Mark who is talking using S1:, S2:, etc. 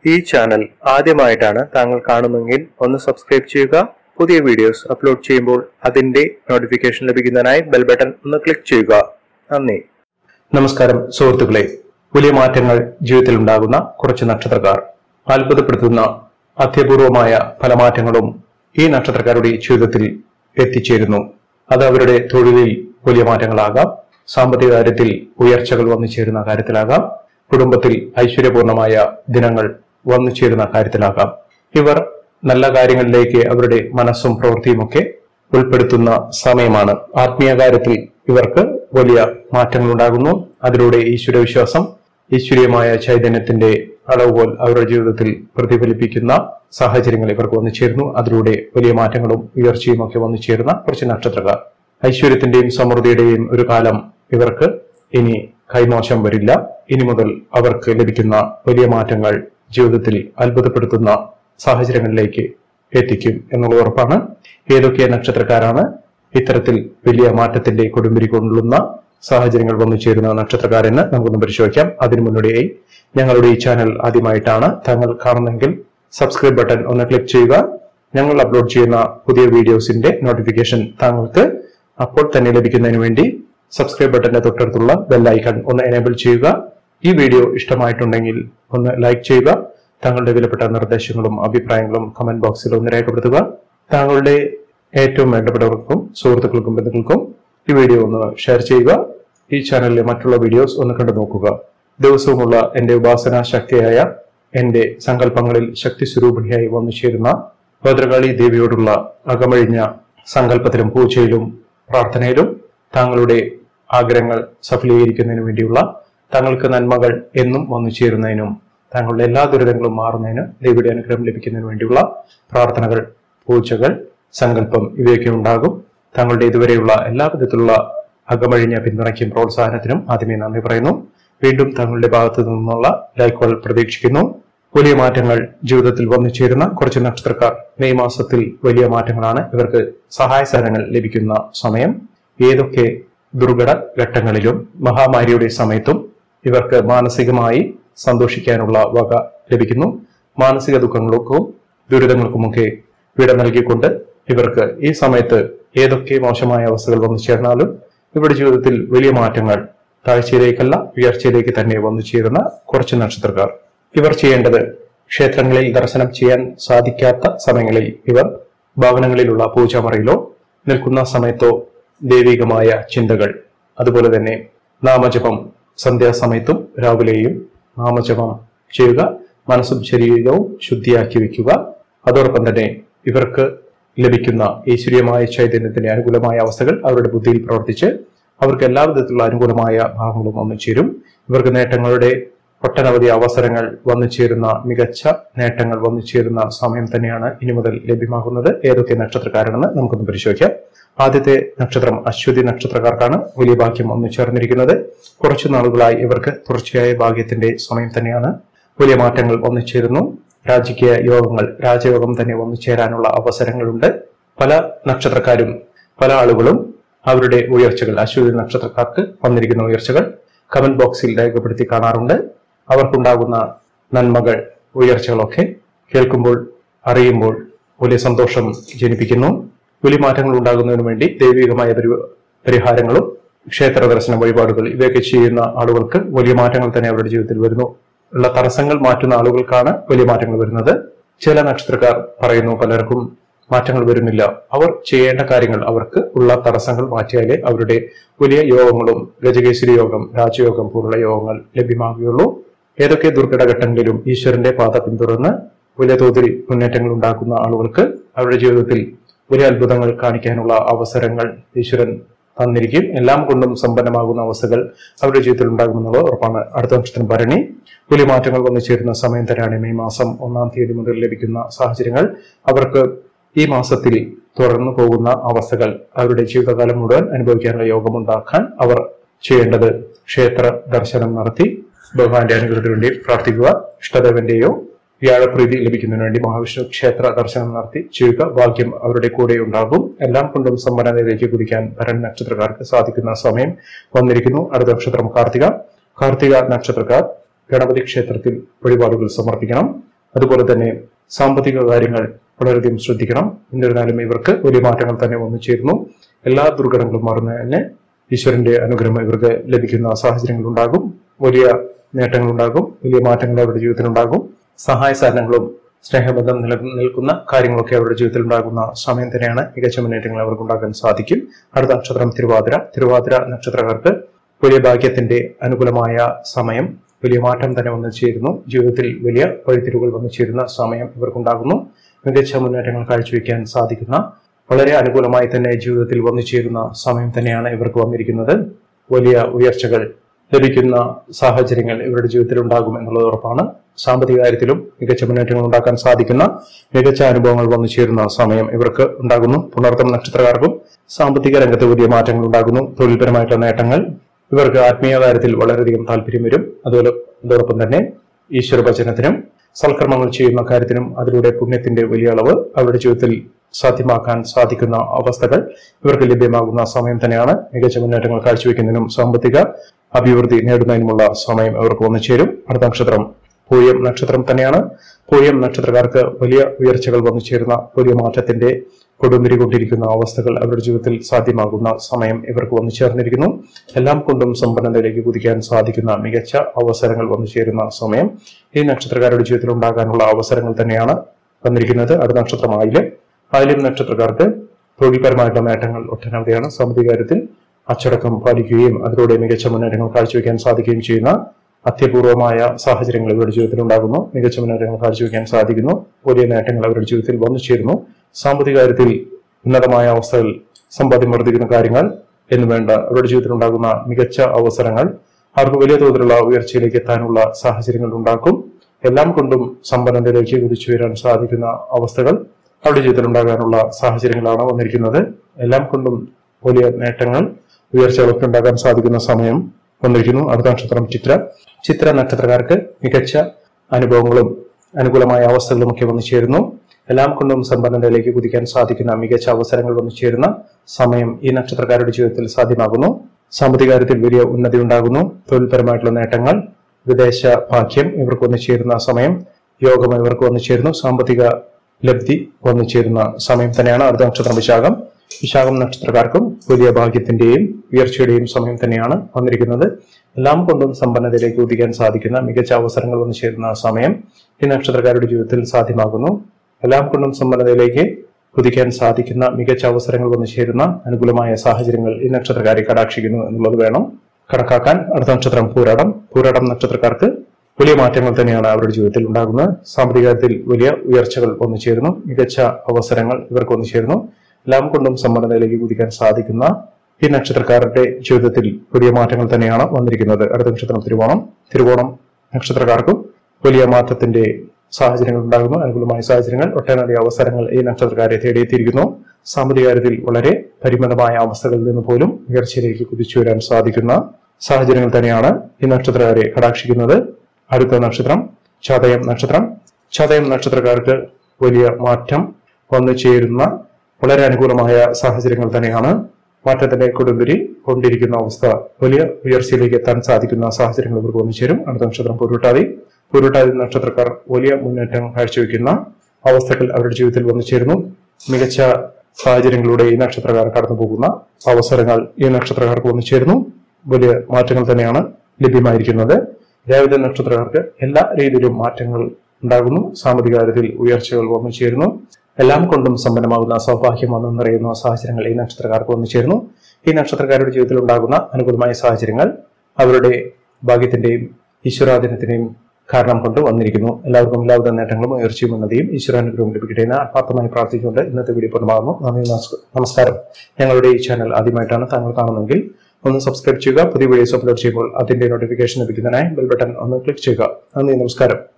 S1: ഈ ചാനൽ ആദ്യമായിട്ടാണ് താങ്കൾ കാണുന്നതെങ്കിൽ ഒന്ന് സബ്സ്ക്രൈബ് ചെയ്യുക പുതിയ വീഡിയോസ് അപ്ലോഡ് ചെയ്യുമ്പോൾ അതിന്റെ നോട്ടിഫിക്കേഷൻ ലഭിക്കുന്നതിനായി ബെൽ ബട്ടൺ ഒന്ന് ക്ലിക്ക് ചെയ്യുക നന്ദി
S2: നമസ്കാരം സുഹൃത്തുക്കളെ വലിയ മാറ്റങ്ങൾ ജീവിതത്തിൽ ഉണ്ടാകുന്ന കുറച്ച് നക്ഷത്രക്കാർ അത്ഭുതപ്പെടുത്തുന്ന അത്യപൂർവമായ പല മാറ്റങ്ങളും ഈ നക്ഷത്രക്കാരുടെ ജീവിതത്തിൽ എത്തിച്ചേരുന്നു അത് അവരുടെ തൊഴിലിൽ വലിയ മാറ്റങ്ങളാകാം സാമ്പത്തിക കാര്യത്തിൽ ഉയർച്ചകൾ വന്നു ചേരുന്ന കാര്യത്തിലാകാം കുടുംബത്തിൽ ഐശ്വര്യപൂർണമായ ദിനങ്ങൾ വന്നു ചേരുന്ന കാര്യത്തിലാകാം ഇവർ നല്ല കാര്യങ്ങളിലേക്ക് അവരുടെ മനസ്സും പ്രവൃത്തിയുമൊക്കെ ഉൾപ്പെടുത്തുന്ന സമയമാണ് ആത്മീയ കാര്യത്തിൽ ഇവർക്ക് വലിയ മാറ്റങ്ങൾ ഉണ്ടാകുന്നു അതിലൂടെ ഈശ്വരവിശ്വാസം ഈശ്വരീയമായ ചൈതന്യത്തിന്റെ അളവുകോൽ അവരുടെ ജീവിതത്തിൽ പ്രതിഫലിപ്പിക്കുന്ന സാഹചര്യങ്ങൾ ഇവർക്ക് വന്നു ചേരുന്നു അതിലൂടെ വലിയ മാറ്റങ്ങളും ഉയർച്ചയും ഒക്കെ വന്നു ചേരുന്ന കുറച്ച് നക്ഷത്രക്കാർ ഐശ്വര്യത്തിന്റെയും സമൃദ്ധിയുടെയും ഒരു കാലം ഇവർക്ക് ഇനി കൈമോശം വരില്ല ഇനി മുതൽ അവർക്ക് ലഭിക്കുന്ന വലിയ മാറ്റങ്ങൾ ജീവിതത്തിൽ അത്ഭുതപ്പെടുത്തുന്ന സാഹചര്യങ്ങളിലേക്ക് എത്തിക്കും എന്നുള്ള ഉറപ്പാണ് ഏതൊക്കെ നക്ഷത്രക്കാരാണ് ഇത്തരത്തിൽ വലിയ മാറ്റത്തിന്റെ കൊടുമ്പിരി കൊള്ളുന്ന സാഹചര്യങ്ങൾ വന്നു ചേരുന്ന നക്ഷത്രക്കാരെന്ന് നമുക്കൊന്ന് പരിശോധിക്കാം അതിനു മുന്നോടിയായി ഞങ്ങളുടെ ഈ ചാനൽ ആദ്യമായിട്ടാണ് താങ്കൾ കാണുന്നെങ്കിൽ സബ്സ്ക്രൈബ് ബട്ടൺ ഒന്ന് ക്ലിക്ക് ചെയ്യുക ഞങ്ങൾ അപ്ലോഡ് ചെയ്യുന്ന പുതിയ വീഡിയോസിന്റെ നോട്ടിഫിക്കേഷൻ താങ്കൾക്ക് അപ്പോൾ തന്നെ ലഭിക്കുന്നതിന് വേണ്ടി സബ്സ്ക്രൈബ് ബട്ടന്റെ തൊട്ടടുത്തുള്ള ബെൽ ഐക്കൺ ഒന്ന് എനേബിൾ ചെയ്യുക ഈ വീഡിയോ ഇഷ്ടമായിട്ടുണ്ടെങ്കിൽ ഒന്ന് ലൈക്ക് ചെയ്യുക താങ്കളുടെ വിലപ്പെട്ട നിർദ്ദേശങ്ങളും അഭിപ്രായങ്ങളും കമന്റ് ബോക്സിൽ ഒന്ന് രേഖപ്പെടുത്തുക താങ്കളുടെ ഏറ്റവും വേണ്ടപ്പെട്ടവർക്കും സുഹൃത്തുക്കൾക്കും ബന്ധുക്കൾക്കും ഈ വീഡിയോ ഒന്ന് ഷെയർ ചെയ്യുക ഈ ചാനലിലെ മറ്റുള്ള വീഡിയോസ് ഒന്ന് കണ്ടു നോക്കുക ദിവസവുമുള്ള എന്റെ ഉപാസന ശക്തിയായ എന്റെ സങ്കല്പങ്ങളിൽ ശക്തി സ്വരൂപിണിയായി വന്നു ചേരുന്ന ഭദ്രകാളി ദേവിയോടുള്ള അകമഴിഞ്ഞ സങ്കല്പത്തിലും പൂജയിലും പ്രാർത്ഥനയിലും താങ്കളുടെ ആഗ്രഹങ്ങൾ സഫലീകരിക്കുന്നതിന് വേണ്ടിയുള്ള താങ്കൾക്ക് നന്മകൾ എന്നും വന്നു ചേരുന്നതിനും താങ്കളുടെ എല്ലാ ദുരിതങ്ങളും മാറുന്നതിന് ദേവിയുടെ അനുഗ്രഹം ലഭിക്കുന്നതിന് വേണ്ടിയുള്ള പ്രാർത്ഥനകൾ പൂജകൾ സങ്കല്പം ഇവയൊക്കെ ഉണ്ടാകും താങ്കളുടെ ഇതുവരെയുള്ള എല്ലാ വിധത്തിലുള്ള അകമഴിഞ്ഞ പിന്തുണയ്ക്കും പ്രോത്സാഹനത്തിനും ആദ്യമേ നന്ദി പറയുന്നു വീണ്ടും താങ്കളുടെ ഭാഗത്തു നിന്നുള്ള ലൈക്കുകൾ പ്രതീക്ഷിക്കുന്നു വലിയ മാറ്റങ്ങൾ ജീവിതത്തിൽ വന്നു ചേരുന്ന കുറച്ച് നക്ഷത്രക്കാർ മെയ് മാസത്തിൽ വലിയ മാറ്റങ്ങളാണ് ഇവർക്ക് സഹായ സഹനങ്ങൾ ലഭിക്കുന്ന സമയം ഏതൊക്കെ ദുർഘട ഘട്ടങ്ങളിലും മഹാമാരിയുടെ സമയത്തും ഇവർക്ക് മാനസികമായി സന്തോഷിക്കാനുള്ള വക ലഭിക്കുന്നു മാനസിക ദുഃഖങ്ങൾക്കും ദുരിതങ്ങൾക്കുമൊക്കെ വിട നൽകിക്കൊണ്ട് ഇവർക്ക് ഈ സമയത്ത് ഏതൊക്കെ മോശമായ അവസ്ഥകൾ വന്നു ചേർന്നാലും ഇവരുടെ ജീവിതത്തിൽ വലിയ മാറ്റങ്ങൾ താഴ്ചയിലേക്കല്ല ഉയർച്ചയിലേക്ക് തന്നെ വന്നു ചേരുന്ന കുറച്ച് നക്ഷത്രക്കാർ ഇവർ ചെയ്യേണ്ടത് ക്ഷേത്രങ്ങളിൽ ദർശനം ചെയ്യാൻ സാധിക്കാത്ത സമയങ്ങളിൽ ഇവർ ഭവനങ്ങളിലുള്ള പൂജാമറയിലോ നിൽക്കുന്ന സമയത്തോ ദൈവികമായ ചിന്തകൾ അതുപോലെ തന്നെ നാമജപം സന്ധ്യാസമയത്തും രാവിലെയും നാമജപം ചെയ്യുക മനസ്സും ശരീരവും ശുദ്ധിയാക്കി വെക്കുക അതോടൊപ്പം തന്നെ ഇവർക്ക് ലഭിക്കുന്ന ഈശ്വരീയമായ ചൈതന്യത്തിന്റെ അനുകൂലമായ അവസ്ഥകൾ അവരുടെ ബുദ്ധിയിൽ പ്രവർത്തിച്ച് അവർക്ക് എല്ലാ വിധത്തിലുള്ള അനുകൂലമായ ഭാഗങ്ങളും വന്നു ചേരും ഇവർക്ക് നേട്ടങ്ങളുടെ ഒട്ടനവധി അവസരങ്ങൾ വന്നു ചേരുന്ന മികച്ച നേട്ടങ്ങൾ വന്നു ചേരുന്ന സമയം തന്നെയാണ് ഇനി മുതൽ ലഭ്യമാകുന്നത് ഏതൊക്കെ നക്ഷത്രക്കാരാണെന്ന് നമുക്കൊന്ന് പരിശോധിക്കാം ആദ്യത്തെ നക്ഷത്രം അശ്വതി നക്ഷത്രക്കാർക്കാണ് വലിയ ഭാഗ്യം വന്നു ചേർന്നിരിക്കുന്നത് കുറച്ചു നാളുകളായി ഇവർക്ക് തുടർച്ചയായ ഭാഗ്യത്തിന്റെ സമയം തന്നെയാണ് വലിയ മാറ്റങ്ങൾ വന്നു ചേരുന്നു രാജകീയ യോഗങ്ങൾ രാജയോഗം തന്നെ വന്നു ചേരാനുള്ള അവസരങ്ങളുണ്ട് പല നക്ഷത്രക്കാരും പല ആളുകളും അവരുടെ ഉയർച്ചകൾ അശ്വതി നക്ഷത്രക്കാർക്ക് വന്നിരിക്കുന്ന ഉയർച്ചകൾ കമന്റ് ബോക്സിൽ രേഖപ്പെടുത്തി കാണാറുണ്ട് അവർക്കുണ്ടാകുന്ന നന്മകൾ ഉയർച്ചകളൊക്കെ കേൾക്കുമ്പോൾ അറിയുമ്പോൾ വലിയ സന്തോഷം ജനിപ്പിക്കുന്നു വലിയ മാറ്റങ്ങൾ ഉണ്ടാകുന്നതിന് വേണ്ടി ദൈവികമായ പരി- പരിഹാരങ്ങളും ക്ഷേത്ര ദർശന വഴിപാടുകൾ ഇവയൊക്കെ ചെയ്യുന്ന ആളുകൾക്ക് വലിയ മാറ്റങ്ങൾ തന്നെ അവരുടെ ജീവിതത്തിൽ വരുന്നു ഉള്ള തടസ്സങ്ങൾ മാറ്റുന്ന ആളുകൾക്കാണ് വലിയ മാറ്റങ്ങൾ വരുന്നത് ചില നക്ഷത്രക്കാർ പറയുന്നു പലർക്കും മാറ്റങ്ങൾ വരുന്നില്ല അവർ ചെയ്യേണ്ട കാര്യങ്ങൾ അവർക്ക് ഉള്ള തടസ്സങ്ങൾ മാറ്റിയാലേ അവരുടെ വലിയ യോഗങ്ങളും ഗജകേശ്വരി യോഗം രാജയോഗം പോലുള്ള യോഗങ്ങൾ ലഭ്യമാകുകയുള്ളൂ ഏതൊക്കെ ദുർഘടഘട്ടങ്ങളിലും ഈശ്വരന്റെ പാത പിന്തുടർന്ന് വലിയ തോതിൽ മുന്നേറ്റങ്ങൾ ഉണ്ടാക്കുന്ന ആളുകൾക്ക് അവരുടെ ജീവിതത്തിൽ വലിയ അത്ഭുതങ്ങൾ കാണിക്കാനുള്ള അവസരങ്ങൾ ഈശ്വരൻ തന്നിരിക്കും എല്ലാം കൊണ്ടും സമ്പന്നമാകുന്ന അവസ്ഥകൾ അവരുടെ ജീവിതത്തിൽ ഉണ്ടാകുമെന്നുള്ളത് ഉറപ്പാണ് അടുത്ത നക്ഷത്രം ഭരണി വലിയ മാറ്റങ്ങൾ വന്നു ചേരുന്ന സമയം തന്നെയാണ് മെയ് മാസം ഒന്നാം തീയതി മുതൽ ലഭിക്കുന്ന സാഹചര്യങ്ങൾ അവർക്ക് ഈ മാസത്തിൽ തുടർന്നു പോകുന്ന അവസ്ഥകൾ അവരുടെ ജീവിതകാലം മുഴുവൻ അനുഭവിക്കാനുള്ള യോഗമുണ്ടാക്കാൻ അവർ ചെയ്യേണ്ടത് ക്ഷേത്ര ദർശനം നടത്തി ഭഗവാന്റെ അനുഗ്രഹത്തിന് വേണ്ടി പ്രാർത്ഥിക്കുക ഇഷ്ടദേവന്റെയോ വ്യാഴപ്രീതി ലഭിക്കുന്നതിന് വേണ്ടി മഹാവിഷ്ണു ക്ഷേത്ര ദർശനം നടത്തി ചെയ്യുക ഭാഗ്യം അവരുടെ കൂടെ ഉണ്ടാകും എല്ലാം കൊണ്ടും സമ്പന്നതയിലേക്ക് കുതിക്കാൻ ഭരൺ നക്ഷത്രക്കാർക്ക് സാധിക്കുന്ന സമയം വന്നിരിക്കുന്നു അടുത്ത നക്ഷത്രം കാർത്തിക കാർത്തിക നക്ഷത്രക്കാർ ഗണപതി ക്ഷേത്രത്തിൽ വഴിപാടുകൾ സമർപ്പിക്കണം അതുപോലെ തന്നെ സാമ്പത്തിക കാര്യങ്ങൾ വളരെയധികം ശ്രദ്ധിക്കണം എന്നിരുന്നാലും ഇവർക്ക് വലിയ മാറ്റങ്ങൾ തന്നെ വന്നു ചേരുന്നു എല്ലാ ദുർഘടങ്ങളും മറന്ന് തന്നെ ഈശ്വരന്റെ അനുഗ്രഹം ഇവർക്ക് ലഭിക്കുന്ന സാഹചര്യങ്ങൾ ഉണ്ടാകും വലിയ നേട്ടങ്ങൾ ഉണ്ടാകും വലിയ മാറ്റങ്ങൾ അവരുടെ ജീവിതത്തിൽ ഉണ്ടാകും സഹായ സഹനങ്ങളും സ്നേഹബന്ധം നില നിൽക്കുന്ന കാര്യങ്ങളൊക്കെ അവരുടെ ജീവിതത്തിൽ ഉണ്ടാകുന്ന സമയം തന്നെയാണ് മികച്ച മുന്നേറ്റങ്ങൾ അവർക്ക് ഉണ്ടാക്കാൻ സാധിക്കും അടുത്ത നക്ഷത്രം തിരുവാതിര തിരുവാതിര നക്ഷത്രക്കാർക്ക് വലിയ ഭാഗ്യത്തിന്റെ അനുകൂലമായ സമയം വലിയ മാറ്റം തന്നെ വന്നു ചേരുന്നു ജീവിതത്തിൽ വലിയ വഴിത്തിരിവുകൾ വന്നു ചേരുന്ന സമയം ഇവർക്കുണ്ടാകുന്നു മികച്ച മുന്നേറ്റങ്ങൾ കാഴ്ചവെക്കാൻ സാധിക്കുന്ന വളരെ അനുകൂലമായി തന്നെ ജീവിതത്തിൽ വന്നു ചേരുന്ന സമയം തന്നെയാണ് ഇവർക്ക് വന്നിരിക്കുന്നത് വലിയ ഉയർച്ചകൾ ലഭിക്കുന്ന സാഹചര്യങ്ങൾ ഇവരുടെ ജീവിതത്തിൽ ഉണ്ടാകും എന്നുള്ളത് ഉറപ്പാണ് സാമ്പത്തിക കാര്യത്തിലും മികച്ച മുന്നേറ്റങ്ങൾ ഉണ്ടാക്കാൻ സാധിക്കുന്ന മികച്ച അനുഭവങ്ങൾ വന്നു ചേരുന്ന സമയം ഇവർക്ക് ഉണ്ടാകുന്നു പുണർത്തം നക്ഷത്രക്കാർക്കും സാമ്പത്തിക രംഗത്ത് വലിയ മാറ്റങ്ങൾ ഉണ്ടാകുന്നു തൊഴിൽപരമായിട്ടുള്ള നേട്ടങ്ങൾ ഇവർക്ക് ആത്മീയ കാര്യത്തിൽ വളരെയധികം താല്പര്യം വരും അതുപോലെ അതോടൊപ്പം തന്നെ ഈശ്വര ഭജനത്തിനും സൽക്കർമ്മങ്ങൾ ചെയ്യുന്ന കാര്യത്തിനും അതിലൂടെ പുണ്യത്തിന്റെ വലിയ അളവ് അവരുടെ ജീവിതത്തിൽ സാധ്യമാക്കാൻ സാധിക്കുന്ന അവസ്ഥകൾ ഇവർക്ക് ലഭ്യമാകുന്ന സമയം തന്നെയാണ് മികച്ച മുന്നേറ്റങ്ങൾ കാഴ്ചവെക്കുന്നതിനും സാമ്പത്തിക അഭിവൃദ്ധി നേടുന്നതിനുമുള്ള സമയം ഇവർക്ക് വന്നു ചേരും അടുത്ത നക്ഷത്രം പൂയം നക്ഷത്രം തന്നെയാണ് പൂയം നക്ഷത്രക്കാർക്ക് വലിയ ഉയർച്ചകൾ വന്നു ചേരുന്ന വലിയ മാറ്റത്തിന്റെ കൊടുമ്പിരി കൊണ്ടിരിക്കുന്ന അവസ്ഥകൾ അവരുടെ ജീവിതത്തിൽ സാധ്യമാകുന്ന സമയം ഇവർക്ക് വന്നു ചേർന്നിരിക്കുന്നു എല്ലാം കൊണ്ടും സമ്പന്നതയിലേക്ക് കുതിക്കാൻ സാധിക്കുന്ന മികച്ച അവസരങ്ങൾ വന്നു ചേരുന്ന സമയം ഈ നക്ഷത്രക്കാരുടെ ജീവിതത്തിൽ ഉണ്ടാകാനുള്ള അവസരങ്ങൾ തന്നെയാണ് വന്നിരിക്കുന്നത് അടുത്ത നക്ഷത്രം ആയില്യം ആയില്യം നക്ഷത്രക്കാർക്ക് തൊഴിൽപരമായിട്ടുള്ള നേട്ടങ്ങൾ ഒട്ടനവധിയാണ് സാമ്പത്തിക കാര്യത്തിൽ അച്ചടക്കം പാലിക്കുകയും അതിലൂടെ മികച്ച മുന്നേറ്റങ്ങൾ കാഴ്ചവെക്കാൻ സാധിക്കുകയും ചെയ്യുന്ന അത്യപൂർവമായ സാഹചര്യങ്ങൾ ഇവരുടെ ജീവിതത്തിൽ ഉണ്ടാകുന്നു മികച്ച മുന്നേറ്റങ്ങൾ കാഴ്ചവെക്കാൻ സാധിക്കുന്നു വലിയ നേട്ടങ്ങൾ അവരുടെ ജീവിതത്തിൽ വന്നു ചേരുന്നു സാമ്പത്തിക കാര്യത്തിൽ ഉന്നതമായ അവസ്ഥകൾ സമ്പാദ്യം വർദ്ധിക്കുന്ന കാര്യങ്ങൾ എന്ന് വേണ്ട അവരുടെ ജീവിതത്തിൽ ഉണ്ടാകുന്ന മികച്ച അവസരങ്ങൾ അവർക്ക് വലിയ തോതിലുള്ള ഉയർച്ചയിലേക്ക് എത്താനുള്ള സാഹചര്യങ്ങൾ ഉണ്ടാക്കും എല്ലാം കൊണ്ടും സമ്പന്നതയിലേക്ക് കുതിച്ചു വരാൻ സാധിക്കുന്ന അവസ്ഥകൾ അവരുടെ ജീവിതത്തിൽ ഉണ്ടാകാനുള്ള സാഹചര്യങ്ങളാണ് വന്നിരിക്കുന്നത് എല്ലാം കൊണ്ടും വലിയ നേട്ടങ്ങൾ ഉയർച്ചകളൊക്കെ ഉണ്ടാകാൻ സാധിക്കുന്ന സമയം വന്നിരിക്കുന്നു അടുത്ത നക്ഷത്രം ചിത്ര ചിത്ര നക്ഷത്രക്കാർക്ക് മികച്ച അനുഭവങ്ങളും അനുകൂലമായ അവസ്ഥകളും ഒക്കെ വന്നു ചേരുന്നു എല്ലാം കൊണ്ടും സമ്പന്നതയിലേക്ക് കുതിക്കാൻ സാധിക്കുന്ന മികച്ച അവസരങ്ങൾ വന്നു ചേരുന്ന സമയം ഈ നക്ഷത്രക്കാരുടെ ജീവിതത്തിൽ സാധ്യമാകുന്നു സാമ്പത്തിക കാര്യത്തിൽ വലിയ ഉന്നതി ഉണ്ടാകുന്നു തൊഴിൽപരമായിട്ടുള്ള നേട്ടങ്ങൾ വിദേശ ഭാഗ്യം ഇവർക്ക് വന്നു ചേരുന്ന സമയം യോഗം ഇവർക്ക് വന്നു ചേരുന്നു സാമ്പത്തിക ലബ്ധി വന്നു ചേരുന്ന സമയം തന്നെയാണ് അടുത്ത നക്ഷത്രം വിശാഖം വിശാഖം നക്ഷത്രക്കാർക്കും വലിയ ഭാഗ്യത്തിന്റെയും ഉയർച്ചയുടെയും സമയം തന്നെയാണ് വന്നിരിക്കുന്നത് എല്ലാം കൊണ്ടും സമ്പന്നതയിലേക്ക് ഉദിക്കാൻ സാധിക്കുന്ന മികച്ച അവസരങ്ങൾ വന്നു ചേരുന്ന സമയം ഈ നക്ഷത്രക്കാരുടെ ജീവിതത്തിൽ സാധ്യമാകുന്നു എല്ലാം കൊണ്ടും സമ്പന്നതയിലേക്ക് കുതിക്കാൻ സാധിക്കുന്ന മികച്ച അവസരങ്ങൾ വന്നു ചേരുന്ന അനുകൂലമായ സാഹചര്യങ്ങൾ ഈ നക്ഷത്രക്കാരെ കടാക്ഷിക്കുന്നു എന്നുള്ളത് വേണം കണക്കാക്കാൻ അടുത്ത നക്ഷത്രം പൂരാടം പൂരാടം നക്ഷത്രക്കാർക്ക് വലിയ മാറ്റങ്ങൾ തന്നെയാണ് അവരുടെ ജീവിതത്തിൽ ഉണ്ടാകുന്നത് സാമ്പത്തിക കാര്യത്തിൽ വലിയ ഉയർച്ചകൾ വന്നു ചേരുന്നു മികച്ച അവസരങ്ങൾ ഇവർക്ക് വന്നു ചേരുന്നു എല്ലാം കൊണ്ടും സമ്പന്നതയിലേക്ക് കുതിക്കാൻ സാധിക്കുന്ന ഈ നക്ഷത്രക്കാരുടെ ജീവിതത്തിൽ വലിയ മാറ്റങ്ങൾ തന്നെയാണ് വന്നിരിക്കുന്നത് അടുത്ത നക്ഷത്രം തിരുവോണം തിരുവോണം നക്ഷത്രക്കാർക്കും വലിയ മാറ്റത്തിന്റെ സാഹചര്യങ്ങൾ ഉണ്ടാകുന്നു അനുകൂലമായ സാഹചര്യങ്ങൾ ഒട്ടനവധി അവസരങ്ങൾ ഈ നക്ഷത്രക്കാരെ തേടിയെത്തിയിരിക്കുന്നു സാമ്പത്തിക കാര്യത്തിൽ വളരെ പരിമിതമായ അവസ്ഥകളിൽ നിന്ന് പോലും ഉയർച്ചയിലേക്ക് കുതിച്ചു വരാൻ സാധിക്കുന്ന സാഹചര്യങ്ങൾ തന്നെയാണ് ഈ നക്ഷത്രക്കാരെ കടാക്ഷിക്കുന്നത് അടുത്ത നക്ഷത്രം ചതയം നക്ഷത്രം ചതയം നക്ഷത്രക്കാർക്ക് വലിയ മാറ്റം വന്നു ചേരുന്ന വളരെ അനുകൂലമായ സാഹചര്യങ്ങൾ തന്നെയാണ് മാറ്റത്തിന്റെ കൊടുമ്പിരി കൊണ്ടിരിക്കുന്ന അവസ്ഥ വലിയ ഉയർച്ചയിലേക്ക് എത്താൻ സാധിക്കുന്ന സാഹചര്യങ്ങൾ ഇവർക്ക് വന്നു ചേരും അടുത്ത നക്ഷത്രം പൊരുട്ടാതി പൊരുട്ടാതി നക്ഷത്രക്കാർ വലിയ മുന്നേറ്റം കാഴ്ചവെക്കുന്ന അവസ്ഥകൾ അവരുടെ ജീവിതത്തിൽ വന്നു ചേരുന്നു മികച്ച സാഹചര്യങ്ങളിലൂടെ ഈ നക്ഷത്രക്കാർ കടന്നു പോകുന്ന അവസരങ്ങൾ ഈ നക്ഷത്രക്കാർക്ക് വന്നു ചേരുന്നു വലിയ മാറ്റങ്ങൾ തന്നെയാണ് ലഭ്യമായിരിക്കുന്നത് രേവതി നക്ഷത്രക്കാർക്ക് എല്ലാ രീതിയിലും മാറ്റങ്ങൾ ഉണ്ടാകുന്നു സാമ്പത്തിക കാര്യത്തിൽ ഉയർച്ചകൾ വന്നു ചേരുന്നു എല്ലാം കൊണ്ടും സമ്പന്നമാകുന്ന സൗഭാഗ്യം വന്നു നിറയുന്ന സാഹചര്യങ്ങൾ ഈ നക്ഷത്രക്കാർക്ക് വന്നു ചേരുന്നു ഈ നക്ഷത്രക്കാരുടെ ജീവിതത്തിൽ ഉണ്ടാകുന്ന അനുകൂലമായ സാഹചര്യങ്ങൾ അവരുടെ ഭാഗ്യത്തിന്റെയും ഈശ്വരാധീനത്തിന്റെയും കാരണം കൊണ്ട് വന്നിരിക്കുന്നു എല്ലാവർക്കും എല്ലാവിധ നേട്ടങ്ങളും ഉയർച്ചയും ഉന്നതിയും ഈശ്വരാനുഗ്രഹവും ലഭിക്കട്ടെ എന്ന് ആത്മാർത്ഥമായി പ്രാർത്ഥിച്ചുകൊണ്ട് ഇന്നത്തെ വീഡിയോ പൂർണ്ണമാകുന്നു നന്ദി നമസ്ക- നമസ്കാരം ഞങ്ങളുടെ ഈ ചാനൽ ആദ്യമായിട്ടാണ് താങ്കൾ കാണുന്നതെങ്കിൽ ഒന്ന് സബ്സ്ക്രൈബ് ചെയ്യുക പുതിയ വീഡിയോസ് അപ്ലോഡ് ചെയ്യുമ്പോൾ അതിന്റെ നോട്ടിഫിക്കേഷൻ ലഭിക്കുന്നതിനായി ബെൽ ബട്ടൺ ഒന്ന് ക്ലിക്ക് ചെയ്യുക നന്ദി നമസ്കാരം